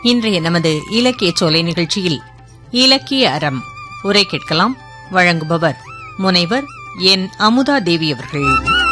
இன்றைய நமது இலக்கிய சோலை நிகழ்ச்சியில் இலக்கிய அறம் உரை கேட்கலாம் வழங்குபவர் முனைவர் என் அமுதா தேவி அவர்கள்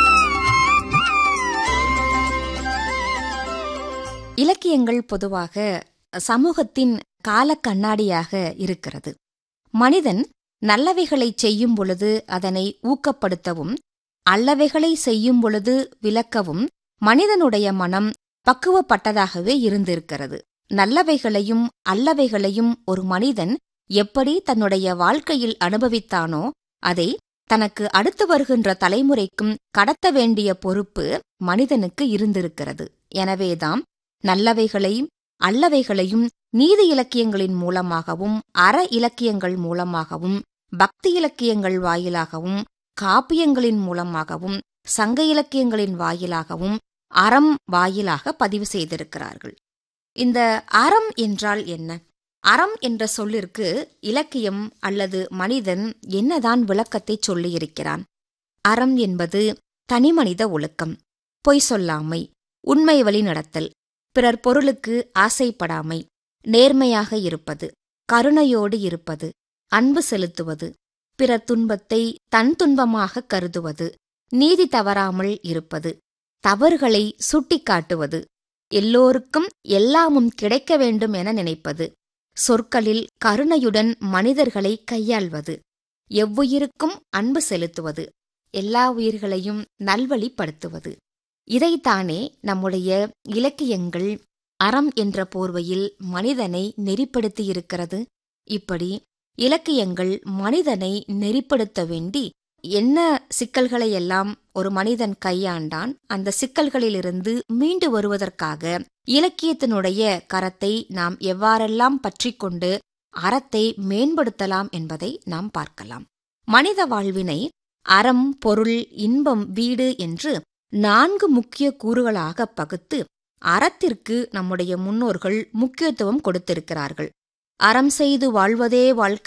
இலக்கியங்கள் பொதுவாக சமூகத்தின் கால கண்ணாடியாக இருக்கிறது மனிதன் நல்லவைகளை செய்யும் பொழுது அதனை ஊக்கப்படுத்தவும் அல்லவைகளை செய்யும் பொழுது விளக்கவும் மனிதனுடைய மனம் பக்குவப்பட்டதாகவே இருந்திருக்கிறது நல்லவைகளையும் அல்லவைகளையும் ஒரு மனிதன் எப்படி தன்னுடைய வாழ்க்கையில் அனுபவித்தானோ அதை தனக்கு அடுத்து வருகின்ற தலைமுறைக்கும் கடத்த வேண்டிய பொறுப்பு மனிதனுக்கு இருந்திருக்கிறது எனவேதாம் நல்லவைகளையும் அல்லவைகளையும் நீதி இலக்கியங்களின் மூலமாகவும் அற இலக்கியங்கள் மூலமாகவும் பக்தி இலக்கியங்கள் வாயிலாகவும் காப்பியங்களின் மூலமாகவும் சங்க இலக்கியங்களின் வாயிலாகவும் அறம் வாயிலாக பதிவு செய்திருக்கிறார்கள் இந்த அறம் என்றால் என்ன அறம் என்ற சொல்லிற்கு இலக்கியம் அல்லது மனிதன் என்னதான் விளக்கத்தை சொல்லியிருக்கிறான் அறம் என்பது தனிமனித ஒழுக்கம் பொய் சொல்லாமை உண்மை வழி நடத்தல் பிறர் பொருளுக்கு ஆசைப்படாமை நேர்மையாக இருப்பது கருணையோடு இருப்பது அன்பு செலுத்துவது பிறர் துன்பத்தை தன் துன்பமாக கருதுவது நீதி தவறாமல் இருப்பது தவறுகளை சுட்டிக்காட்டுவது எல்லோருக்கும் எல்லாமும் கிடைக்க வேண்டும் என நினைப்பது சொற்களில் கருணையுடன் மனிதர்களை கையாள்வது எவ்வுயிருக்கும் அன்பு செலுத்துவது எல்லா உயிர்களையும் நல்வழிப்படுத்துவது இதைத்தானே நம்முடைய இலக்கியங்கள் அறம் என்ற போர்வையில் மனிதனை நெறிப்படுத்தியிருக்கிறது இப்படி இலக்கியங்கள் மனிதனை நெறிப்படுத்த வேண்டி என்ன சிக்கல்களை எல்லாம் ஒரு மனிதன் கையாண்டான் அந்த சிக்கல்களிலிருந்து மீண்டு வருவதற்காக இலக்கியத்தினுடைய கரத்தை நாம் எவ்வாறெல்லாம் பற்றி கொண்டு அறத்தை மேம்படுத்தலாம் என்பதை நாம் பார்க்கலாம் மனித வாழ்வினை அறம் பொருள் இன்பம் வீடு என்று நான்கு முக்கிய கூறுகளாக பகுத்து அறத்திற்கு நம்முடைய முன்னோர்கள் முக்கியத்துவம் கொடுத்திருக்கிறார்கள் அறம் செய்து வாழ்வதே வாழ்க்கை